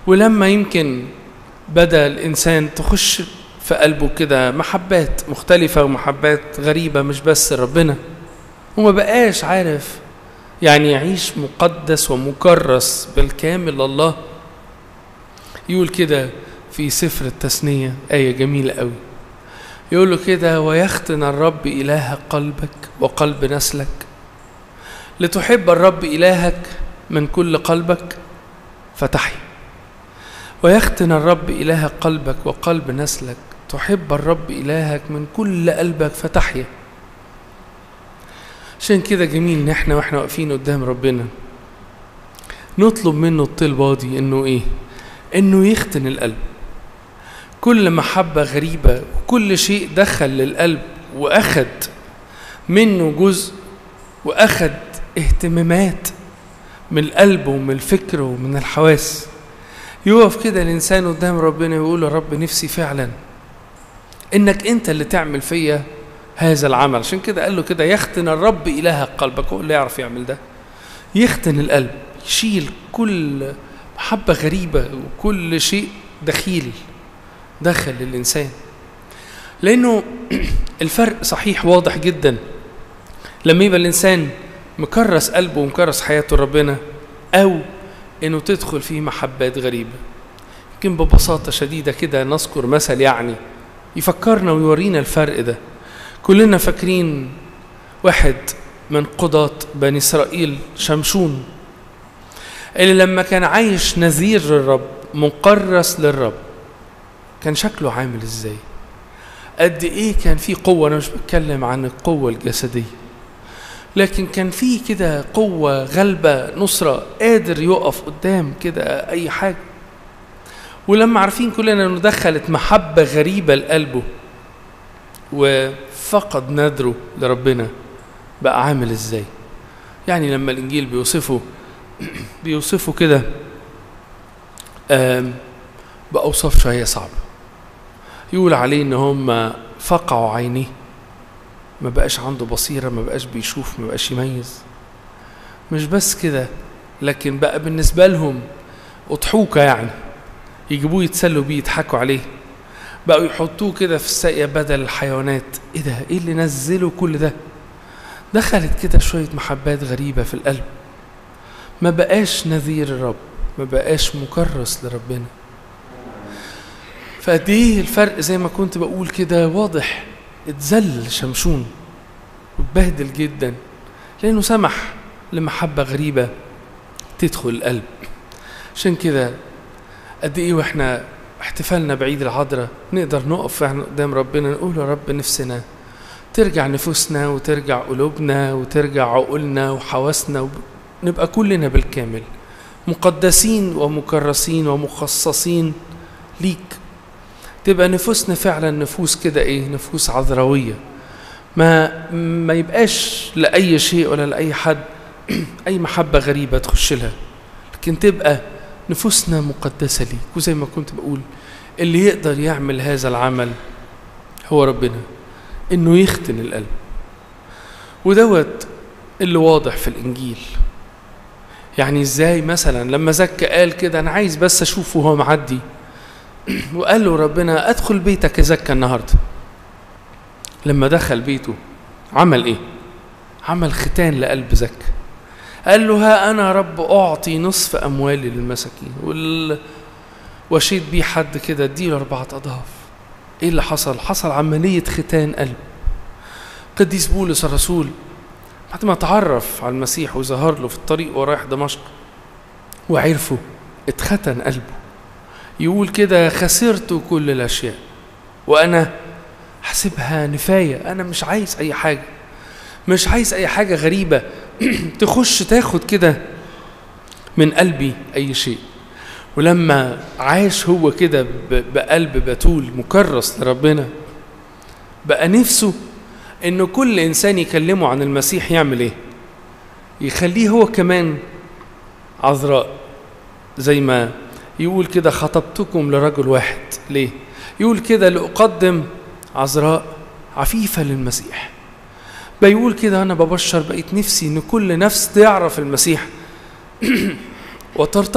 ولما يمكن بدا الانسان تخش في قلبه كده محبات مختلفة ومحبات غريبة مش بس ربنا وما بقاش عارف يعني يعيش مقدس ومكرس بالكامل لله يقول كده في سفر التثنية آية جميلة قوي يقول له كده ويختن الرب إله قلبك وقلب نسلك لتحب الرب إلهك من كل قلبك فتحيا ويختن الرب إله قلبك وقلب نسلك تحب الرب إلهك من كل قلبك فتحيا عشان كده جميل ان احنا واحنا واقفين قدام ربنا نطلب منه الطلبة دي انه ايه انه يختن القلب كل محبة غريبة وكل شيء دخل للقلب واخد منه جزء واخد اهتمامات من القلب ومن الفكر ومن الحواس يقف كده الانسان قدام ربنا ويقول يا رب نفسي فعلا انك انت اللي تعمل فيا هذا العمل عشان كده قال له كده يختن الرب اله قلبك هو اللي يعرف يعمل ده يختن القلب يشيل كل محبة غريبة وكل شيء دخيل دخل للإنسان لأنه الفرق صحيح واضح جدا لما يبقى الإنسان مكرس قلبه ومكرس حياته لربنا أو إنه تدخل فيه محبات غريبة يمكن ببساطة شديدة كده نذكر مثل يعني يفكرنا ويورينا الفرق ده كلنا فاكرين واحد من قضاة بني إسرائيل شمشون اللي لما كان عايش نذير للرب مكرس للرب كان شكله عامل ازاي قد ايه كان في قوة انا مش بتكلم عن القوة الجسدية لكن كان في كده قوة غلبة نصرة قادر يقف قدام كده اي حاجة ولما عارفين كلنا انه دخلت محبة غريبة لقلبه وفقد نذره لربنا بقى عامل ازاي يعني لما الانجيل بيوصفه بيوصفه كده بأوصاف شوية صعبة يقول عليه ان هم فقعوا عينيه ما بقاش عنده بصيرة ما بقاش بيشوف ما بقاش يميز مش بس كده لكن بقى بالنسبة لهم أضحوكة يعني يجيبوه يتسلوا بيه يضحكوا عليه بقوا يحطوه كده في الساقية بدل الحيوانات ايه ده ايه اللي نزله كل ده دخلت كده شوية محبات غريبة في القلب ما بقاش نذير الرب ما بقاش مكرس لربنا فقد ايه الفرق زي ما كنت بقول كده واضح اتذل شمشون واتبهدل جدا لانه سمح لمحبة غريبة تدخل القلب عشان كده قد ايه واحنا احتفالنا بعيد العذراء نقدر نقف قدام ربنا نقول يا رب نفسنا ترجع نفوسنا وترجع قلوبنا وترجع عقولنا وحواسنا وب... نبقى كلنا بالكامل مقدسين ومكرسين ومخصصين ليك تبقى نفوسنا فعلا نفوس كده ايه نفوس عذراويه ما ما يبقاش لاي شيء ولا لاي حد اي محبه غريبه تخش لها لكن تبقى نفوسنا مقدسه ليك وزي ما كنت بقول اللي يقدر يعمل هذا العمل هو ربنا انه يختن القلب ودوت اللي واضح في الانجيل يعني ازاي مثلا لما زكى قال كده انا عايز بس اشوفه وهو معدي وقال له ربنا ادخل بيتك يا زكى النهارده لما دخل بيته عمل ايه عمل ختان لقلب زكى قال له ها انا رب اعطي نصف اموالي للمساكين وال... وشيت بيه حد كده اديله اربعه اضعاف ايه اللي حصل حصل عمليه ختان قلب قديس بولس الرسول بعد ما تعرف على المسيح وظهر له في الطريق ورايح دمشق وعرفه اتختن قلبه يقول كده خسرت كل الاشياء وانا حسبها نفايه انا مش عايز اي حاجه مش عايز اي حاجه غريبه تخش تاخد كده من قلبي اي شيء ولما عاش هو كده بقلب بتول مكرس لربنا بقى نفسه انه كل انسان يكلمه عن المسيح يعمل ايه يخليه هو كمان عذراء زي ما يقول كده خطبتكم لرجل واحد ليه يقول كده لأقدم عذراء عفيفة للمسيح بيقول كده أنا ببشر بقيت نفسي إن كل نفس تعرف المسيح وترتبط